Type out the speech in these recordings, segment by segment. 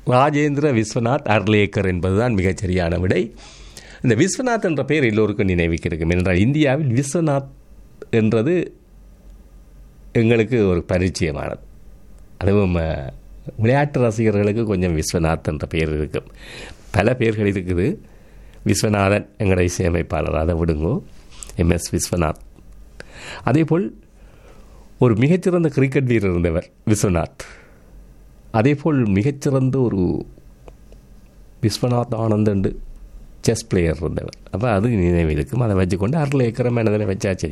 ராஜேந்திர விஸ்வநாத் அர்லேக்கர் என்பதுதான் மிகச் சரியான விடை இந்த விஸ்வநாத் என்ற பெயர் எல்லோருக்கும் நினைவுக்கு இருக்கும் என்றால் இந்தியாவில் விஸ்வநாத் என்றது எங்களுக்கு ஒரு பரிச்சயமானது அதுவும் அஹ், விளையாட்டு ரசிகர்களுக்கு கொஞ்சம் விஸ்வநாத் என்ற பெயர் இருக்கும் பல பெயர்கள் இருக்குது விஸ்வநாதன் எங்களோட இசையமைப்பாளர் அதை விடுங்கோ எம்எஸ் விஸ்வநாத் அதேபோல் ஒரு மிகச்சிறந்த கிரிக்கெட் வீரர் இருந்தவர் விஸ்வநாத் அதேபோல் மிகச்சிறந்த ஒரு விஸ்வநாத் ஆனந்த் என்று செஸ் பிளேயர் இருந்தவர் அப்போ அது நினைவு இருக்கும் அதை வச்சுக்கொண்டு அருள் ஏக்கரை மனதில் வச்சா சரி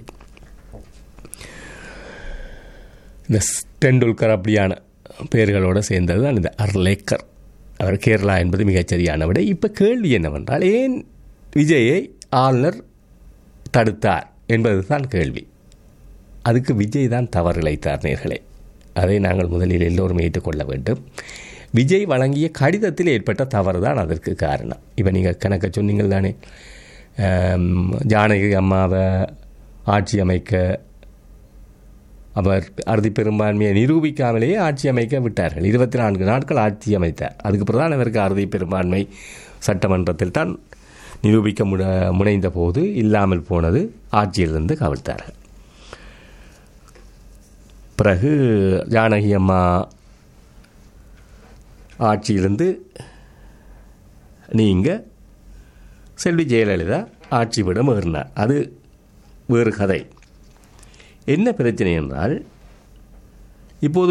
இந்த ஸ்- டெண்டுல்கர் அப்படியான பெயர்களோடு சேர்ந்தது தான் இந்த அர்லேக்கர் அவர் கேரளா என்பது மிகச்சரியான விட இப்போ கேள்வி என்னவென்றால் ஏன் விஜயை ஆளுநர் தடுத்தார் என்பது தான் கேள்வி அதுக்கு விஜய் தான் தவறு இழைத்தார் நேர்களே அதை நாங்கள் முதலில் எல்லோரும் ஏற்றுக்கொள்ள வேண்டும் விஜய் வழங்கிய கடிதத்தில் ஏற்பட்ட தவறு தான் அதற்கு காரணம் இப்போ நீங்கள் கணக்க சொன்னீங்கள் தானே ஆம், ஜானகி அம்மாவை ஆட்சி அமைக்க அவர் அறுதி பெரும்பான்மையை நிரூபிக்காமலேயே ஆட்சி அமைக்க விட்டார்கள் இருபத்தி நான்கு நாட்கள் ஆட்சி அமைத்தார் அதுக்கு பிறகு அவருக்கு அறுதி பெரும்பான்மை சட்டமன்றத்தில் தான் நிரூபிக்க முட முனைந்த போது இல்லாமல் போனது ஆட்சியிலிருந்து கவிழ்த்தார்கள் பிறகு ஜானகி அம்மா ஆட்சியிலிருந்து நீங்கள் செல்வி ஜெயலலிதா ஆட்சி விட ஏறினார் அது வேறு கதை என்ன பிரச்சனை என்றால் இப்போது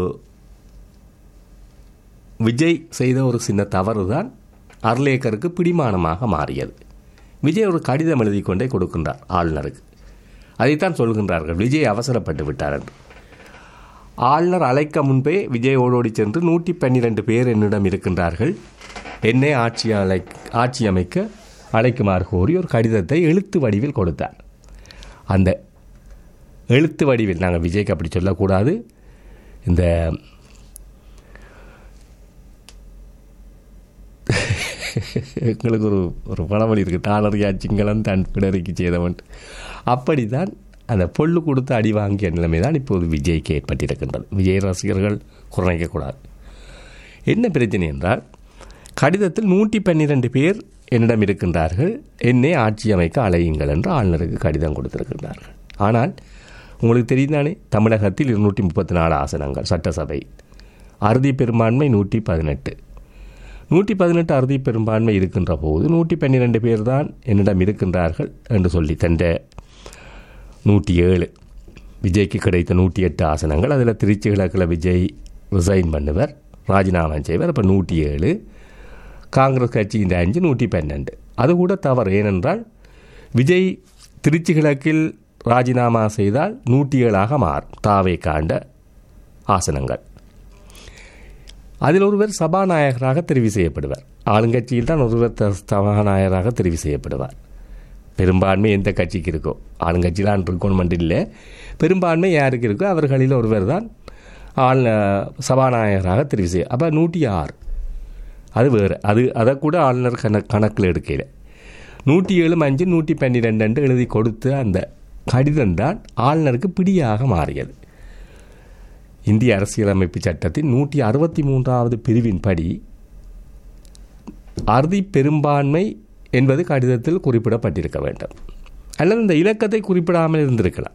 விஜய் செய்த ஒரு சின்ன தவறு தான் அர்லேக்கருக்கு பிடிமானமாக மாறியது விஜய் ஒரு கடிதம் எழுதி கொண்டே கொடுக்கின்றார் ஆளுநருக்கு அதைத்தான் சொல்கின்றார்கள் விஜய் அவசரப்பட்டு விட்டார் என்று ஆளுநர் அழைக்க முன்பே விஜய் ஓடோடி சென்று நூற்றி பன்னிரண்டு பேர் என்னிடம் இருக்கின்றார்கள் என்னை ஆட்சி அழை ஆட்சி அமைக்க அழைக்குமாறு கோரி ஒரு கடிதத்தை எழுத்து வடிவில் கொடுத்தார் அந்த எழுத்து வடிவில் நாங்கள் விஜய்க்கு அப்படி சொல்லக்கூடாது இந்த எங்களுக்கு ஒரு ஒரு பழமொழி இருக்குது தாளறியா சிங்களம் தன் பிடரிக்கு செய்தவன் அப்படி தான் அந்த பொல்லு கொடுத்து அடி வாங்கிய நிலைமை தான் இப்போது விஜய்க்கு ஏற்பட்டிருக்கின்றது விஜய் ரசிகர்கள் குறைக்கக்கூடாது என்ன பிரச்சனை என்றால் கடிதத்தில் நூற்றி பன்னிரண்டு பேர் என்னிடம் இருக்கின்றார்கள் என்னை ஆட்சி அமைக்க அழையுங்கள் என்று ஆளுநருக்கு கடிதம் கொடுத்திருக்கின்றார்கள் ஆனால் உங்களுக்கு தெரியும் தானே தமிழகத்தில் இருநூற்றி முப்பத்தி நாலு ஆசனங்கள் சட்டசபை அறுதி பெரும்பான்மை நூற்றி பதினெட்டு நூற்றி பதினெட்டு அறுதி பெரும்பான்மை இருக்கின்ற போது நூற்றி பன்னிரெண்டு பேர் தான் என்னிடம் இருக்கின்றார்கள் என்று சொல்லி தந்த நூற்றி ஏழு விஜய்க்கு கிடைத்த நூற்றி எட்டு ஆசனங்கள் அதில் திருச்சி கிழக்கில் விஜய் ரிசைன் பண்ணுவர் ராஜினாமா செய்வார் அப்போ நூற்றி ஏழு காங்கிரஸ் கட்சியின் அஞ்சு நூற்றி பன்னெண்டு அது கூட தவறு ஏனென்றால் விஜய் திருச்சி கிழக்கில் ராஜினாமா செய்தால் நூற்றி ஏழாக மாறும் தாவை காண்ட ஆசனங்கள் அதில் ஒருவர் சபாநாயகராக தெரிவு செய்யப்படுவார் ஆளுங்கட்சியில் தான் ஒருவர் த- சபாநாயகராக தெரிவு செய்யப்படுவார் பெரும்பான்மை எந்த கட்சிக்கு இருக்கோ ஆளுங்கட்சியிலான் இருக்கணும் இல்லை பெரும்பான்மை யாருக்கு இருக்கோ அவர்களில் ஒருவர் தான் ஆள் சபாநாயகராக தெரிவு செய்ய அப்போ நூற்றி ஆறு அது வேறு அது அதை கூட ஆளுநர் கண கணக்கில் எடுக்கல நூற்றி ஏழு அஞ்சு நூற்றி பன்னிரெண்டு எழுதி கொடுத்து அந்த கடிதம் தான் ஆளுநருக்கு பிடியாக மாறியது இந்திய அரசியலமைப்பு சட்டத்தின் நூற்றி அறுபத்தி மூன்றாவது பிரிவின்படி அறுதி பெரும்பான்மை என்பது கடிதத்தில் குறிப்பிடப்பட்டிருக்க வேண்டும் அல்லது இந்த இலக்கத்தை குறிப்பிடாமல் இருந்திருக்கலாம்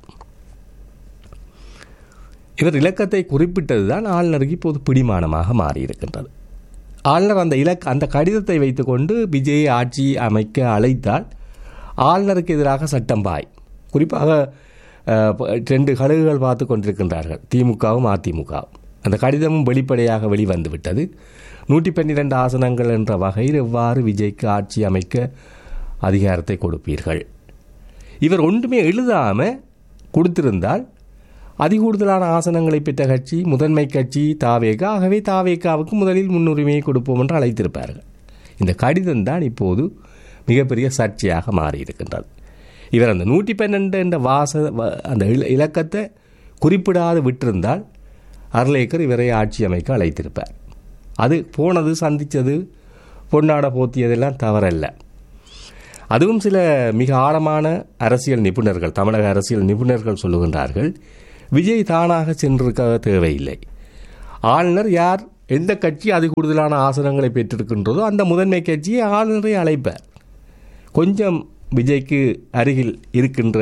இவர் இலக்கத்தை குறிப்பிட்டது தான் ஆளுநருக்கு இப்போது பிடிமானமாக மாறியிருக்கின்றது ஆளுநர் அந்த இலக்க அந்த கடிதத்தை வைத்துக்கொண்டு விஜயை ஆட்சி அமைக்க அழைத்தால் ஆளுநருக்கு எதிராக சட்டம் பாய் குறிப்பாக அஹ், ப- ரெண்டு கழுகுகள் பார்த்து கொண்டிருக்கின்றார்கள் திமுகவும் அதிமுகவும் அந்த கடிதமும் வெளிப்படையாக வெளிவந்து விட்டது நூற்றி பன்னிரெண்டு ஆசனங்கள் என்ற வகையில் எவ்வாறு விஜய்க்கு ஆட்சி அமைக்க அதிகாரத்தை கொடுப்பீர்கள் இவர் ஒன்றுமே எழுதாமல் கொடுத்திருந்தால் அதிகூடுதலான ஆசனங்களை பெற்ற கட்சி முதன்மை கட்சி தாவேகா ஆகவே தாவேகாவுக்கு முதலில் முன்னுரிமையை கொடுப்போம் என்று அழைத்திருப்பார்கள் இந்த கடிதம் தான் இப்போது மிகப்பெரிய சர்ச்சையாக மாறியிருக்கின்றது இவர் அந்த நூற்றி பன்னெண்டு என்ற வாச வ- அந்த இல- இலக்கத்தை குறிப்பிடாது விட்டிருந்தால் அர்லேக்கர் இவரை ஆட்சி அமைக்க அழைத்திருப்பார் அது போனது சந்தித்தது பொன்னாட போத்தியதெல்லாம் தவறல்ல அதுவும் சில மிக ஆழமான அரசியல் நிபுணர்கள் தமிழக அரசியல் நிபுணர்கள் சொல்லுகின்றார்கள் விஜய் தானாக சென்றிருக்க தேவையில்லை ஆளுநர் யார் எந்த கட்சி அது கூடுதலான ஆசனங்களை பெற்றிருக்கின்றதோ அந்த முதன்மை கட்சியை ஆளுநரை அழைப்பார் கொஞ்சம் விஜய்க்கு அருகில் இருக்கின்ற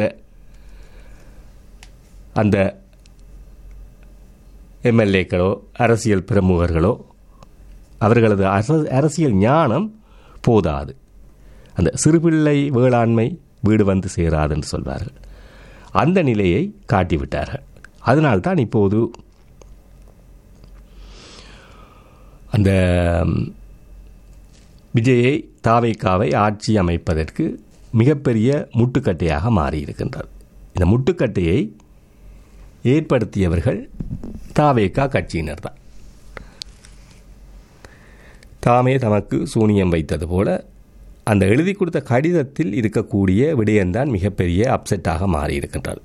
அந்த எம்எல்ஏக்களோ அரசியல் பிரமுகர்களோ அவர்களது அரச- அரசியல் ஞானம் போதாது அந்த சிறுபிள்ளை வேளாண்மை வீடு வந்து சேராது என்று சொல்வார்கள் அந்த நிலையை காட்டிவிட்டார்கள் அதனால்தான் இப்போது அந்த ம், விஜயை தாவைக்காவை ஆட்சி அமைப்பதற்கு மிகப்பெரிய முட்டுக்கட்டையாக மாறியிருக்கின்றது இந்த முட்டுக்கட்டையை ஏற்படுத்தியவர்கள் தாவேக்கா கட்சியினர் தான் தாமே தமக்கு சூனியம் வைத்தது போல அந்த எழுதி கொடுத்த கடிதத்தில் இருக்கக்கூடிய விடயம்தான் மிகப்பெரிய அப்செட்டாக மாறியிருக்கின்றது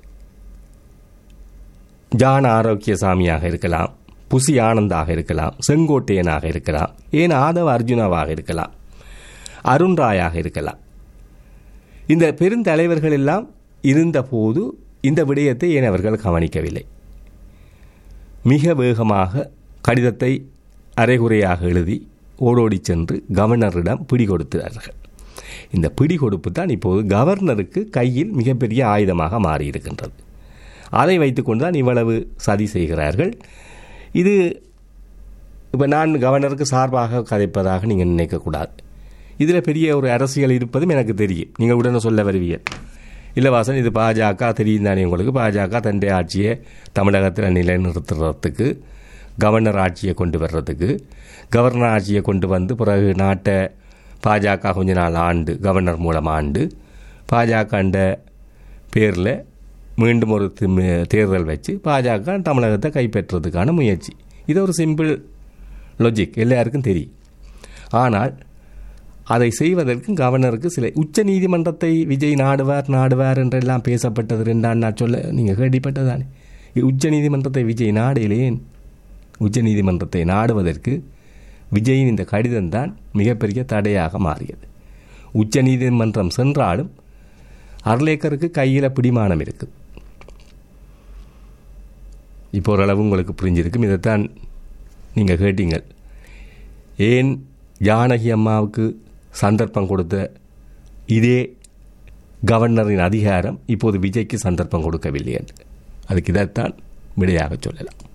ஜான் ஆரோக்கியசாமியாக இருக்கலாம் புசி ஆனந்தாக இருக்கலாம் செங்கோட்டையனாக இருக்கலாம் ஏன் ஆதவ அர்ஜுனாவாக இருக்கலாம் அருண் ராயாக இருக்கலாம் இந்த பெருந்தலைவர்கள் எல்லாம் இருந்தபோது இந்த விடயத்தை ஏன் அவர்கள் கவனிக்கவில்லை மிக வேகமாக கடிதத்தை அரைகுறையாக எழுதி ஓடோடி சென்று கவர்னரிடம் பிடி கொடுத்தார்கள் இந்த பிடி கொடுப்பு தான் இப்போது கவர்னருக்கு கையில் மிகப்பெரிய ஆயுதமாக மாறியிருக்கின்றது அதை வைத்துக்கொண்டு தான் இவ்வளவு சதி செய்கிறார்கள் இது இப்போ நான் கவர்னருக்கு சார்பாக கதைப்பதாக நீங்கள் நினைக்கக்கூடாது இதில் பெரிய ஒரு அரசியல் இருப்பதும் எனக்கு தெரியும் நீங்கள் உடனே சொல்ல வருவீர்கள் இல்லை வாசன் இது பாஜக தெரியும் தானே உங்களுக்கு பாஜக தன்னுடைய ஆட்சியை தமிழகத்தில் நிலைநிறுத்துறதுக்கு கவர்னர் ஆட்சியை கொண்டு வர்றதுக்கு கவர்னர் ஆட்சியை கொண்டு வந்து பிறகு நாட்டை பாஜக கொஞ்ச நாள் ஆண்டு கவர்னர் மூலம் ஆண்டு பாஜகண்ட பேரில் மீண்டும் ஒரு திம்- தேர்தல் வச்சு பாஜக தமிழகத்தை கைப்பற்றுறதுக்கான முயற்சி இது ஒரு சிம்பிள் லாஜிக் எல்லாருக்கும் தெரியும் ஆனால் அதை செய்வதற்கு கவர்னருக்கு சில உச்ச நீதிமன்றத்தை விஜய் நாடுவார் நாடுவார் என்றெல்லாம் பேசப்பட்டது ரெண்டாம் நான் சொல்ல நீங்கள் கேள்விப்பட்டதானே உச்ச நீதிமன்றத்தை விஜய் நாடிலேன் உச்ச நீதிமன்றத்தை நாடுவதற்கு விஜயின் இந்த கடிதம் தான் மிகப்பெரிய தடையாக மாறியது உச்ச நீதிமன்றம் சென்றாலும் அர்லேக்கருக்கு கையில் பிடிமானம் இருக்குது இப்போ ஓரளவு உங்களுக்கு புரிஞ்சிருக்கும் இதைத்தான் நீங்கள் கேட்டீங்கள் ஏன் ஜானகி அம்மாவுக்கு சந்தர்ப்பம் கொடுத்த இதே கவர்னரின் அதிகாரம் இப்போது விஜய்க்கு சந்தர்ப்பம் கொடுக்கவில்லை என்று அதுக்கு இதைத்தான் விடையாக சொல்லலாம்